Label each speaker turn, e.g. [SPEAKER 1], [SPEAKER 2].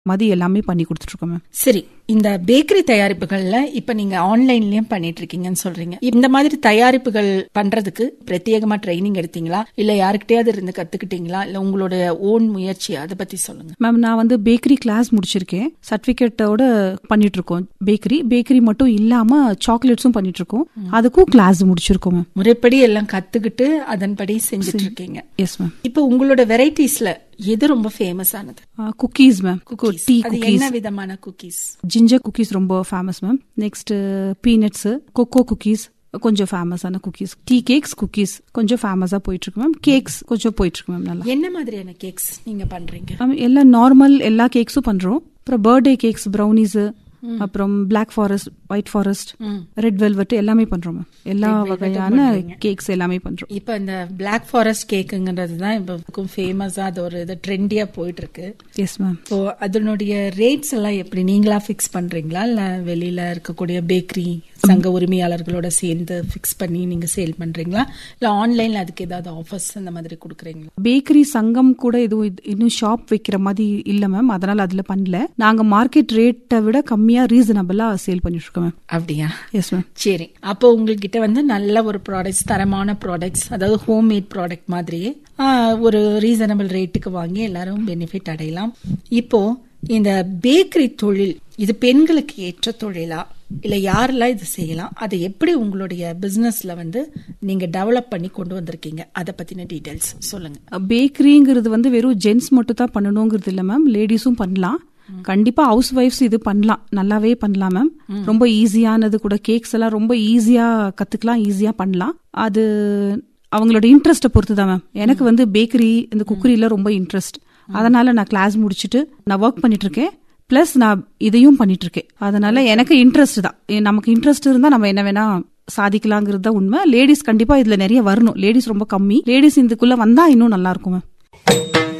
[SPEAKER 1] மாதிரி எல்லாமே பண்ணி கொடுத்துட்டு இருக்கோம் மேம்
[SPEAKER 2] சரி இந்த பேக்கரி தயாரிப்புகள்ல இப்ப நீங்க ஆன்லைன்லயும் பண்ணிட்டு இருக்கீங்கன்னு சொல்றீங்க இந்த மாதிரி தயாரிப்புகள் பண்றதுக்கு பிரத்யேகமா ட்ரைனிங் எடுத்தீங்களா இல்ல யாருக்கிட்டயாவது இருந்து கத்துக்கிட்டீங்களா இல்ல உங்களோட ஓன் முயற்சி அதை பத்தி சொல்லுங்க
[SPEAKER 1] மேம் நான் வந்து பேக்கரி கிளாஸ் முடிச்சிருக்கேன் சர்டிபிகேட்டோட பண்ணிட்டு இருக்கோம் பேக்கரி பேக்கரி மட்டும் இல்லாம சாக்லேட்ஸும் பண்ணிட்டு இருக்கோம் அதுக்கும் கிளாஸ் முடிச்சிருக்கோம் மேம்
[SPEAKER 2] முறைப்படி எல்லாம் கத்துக்கிட்டு அதன்படி செஞ்சுட்டு இருக்கீங்க
[SPEAKER 1] எஸ் மேம்
[SPEAKER 2] இப்ப உங்களோட வெரைட்டிஸ்ல எது ரொம்ப ஃபேமஸ் ஆனது
[SPEAKER 1] குக்கீஸ் மேம் டீ
[SPEAKER 2] அது
[SPEAKER 1] குக்கீஸ்
[SPEAKER 2] என்ன விதமான குக்கீஸ்
[SPEAKER 1] ஜிஞ்சர் குக்கீஸ் ரொம்ப famous ma'am next peanuts cocoa cookies கொஞ்சம் ஃபேமஸான குக்கீஸ் டீ கேக்ஸ் குக்கீஸ் கொஞ்சம் ஃபேமஸா போயிட்டு இருக்கு மேம் கேக்ஸ் கொஞ்சம் போயிட்டு இருக்கு மேம் நல்லா
[SPEAKER 2] என்ன மாதிரியான கேக்ஸ் நீங்க பண்றீங்க
[SPEAKER 1] மேம் எல்லா நார்மல் எல்லா கேக்ஸும் பண்றோம் அப்புறம் பர்த்டே கேக்ஸ் ப்ரௌனிஸ் அப்புறம் black forest white forest
[SPEAKER 2] hmm.
[SPEAKER 1] Red velvet எல்லாமே பண்றோம் மேம் எல்லா வகையான கேக்ஸ் எல்லாமே பண்றோம்
[SPEAKER 2] இப்ப இந்த பிளாக் ஃபாரஸ்ட் கேக்குங்கிறது தான் இப்போ ஃபேமஸா அது ஒரு இது ட்ரெண்டியா போயிட்டு இருக்கு
[SPEAKER 1] எஸ் மேம்
[SPEAKER 2] ஸோ அதனுடைய ரேட்ஸ் எல்லாம் எப்படி நீங்களா ஃபிக்ஸ் பண்றீங்களா இல்ல வெளியில இருக்கக்கூடிய பேக்கரி சங்க உரிமையாளர்களோட சேர்ந்து ஃபிக்ஸ் பண்ணி நீங்க சேல் பண்றீங்களா இல்ல ஆன்லைன்ல அதுக்கு ஏதாவது ஆஃபர்ஸ் அந்த மாதிரி கொடுக்குறீங்களா
[SPEAKER 1] பேக்கரி சங்கம் கூட எதுவும் இது- இன்னும் ஷாப் வைக்கிற மாதிரி இல்ல மேம் அதனால அதுல பண்ணல நாங்க மார்க்கெட் ரேட்டை விட கம்மியா ரீசனபிளா சேல் பண்ணிட்டு இருக்கோம் மேம்
[SPEAKER 2] அப்படியா
[SPEAKER 1] எஸ் மேம்
[SPEAKER 2] சரி அப்போ உங்ககிட்ட வந்து நல்ல ஒரு ப்ராடக்ட்ஸ் தரமான ப்ராடக்ட்ஸ் அதாவது ஹோம் மேட் ப்ராடக்ட் மாதிரியே ஆ, ஒரு ரீசனபிள் ரேட்டுக்கு வாங்கி எல்லாரும் பெனிஃபிட் அடையலாம் இப்போ இந்த பேக்கரி தொழில் இது பெண்களுக்கு ஏற்ற தொழிலா இல்ல யாரெல்லாம் இது செய்யலாம் அதை எப்படி உங்களுடைய பிசினஸ்ல வந்து நீங்க டெவலப் பண்ணி கொண்டு வந்திருக்கீங்க அதை பத்தின டீடைல்ஸ் சொல்லுங்க
[SPEAKER 1] பேக்கரிங்கிறது வந்து வெறும் ஜென்ஸ் மட்டும் தான் பண்ணணுங்கிறது இல்ல மேம் லேடிஸும் பண்ணலாம் கண்டிப்பா ஹவுஸ் ஒய்ஃப்ஸ் இது பண்ணலாம் நல்லாவே பண்ணலாம் மேம் ரொம்ப ஈஸியானது கூட கேக்ஸ் எல்லாம் ரொம்ப ஈஸியா கத்துக்கலாம் ஈஸியா பண்ணலாம் அது அவங்களோட இன்ட்ரெஸ்ட்டை பொறுத்து தான் மேம் எனக்கு வந்து பேக்கரி இந்த குக்கரியில ரொம்ப இன்ட்ரெஸ்ட் அதனால நான் கிளாஸ் முடிச்சுட்டு நான் ஒர்க் பண்ணிட்டு இருக்கேன் பிளஸ் நான் இதையும் பண்ணிட்டு இருக்கேன் அதனால எனக்கு இன்ட்ரெஸ்ட் தான் எ- நமக்கு இன்ட்ரெஸ்ட் இருந்தா நம்ம என்ன வேணா சாதிக்கலாங்கிறது தான் உண்மை லேடிஸ் கண்டிப்பா இதுல நிறைய வரணும் லேடிஸ் ரொம்ப கம்மி லேடிஸ் இதுக்குள்ள வந்தா இன்னும் நல்லா இருக்கும் மேம்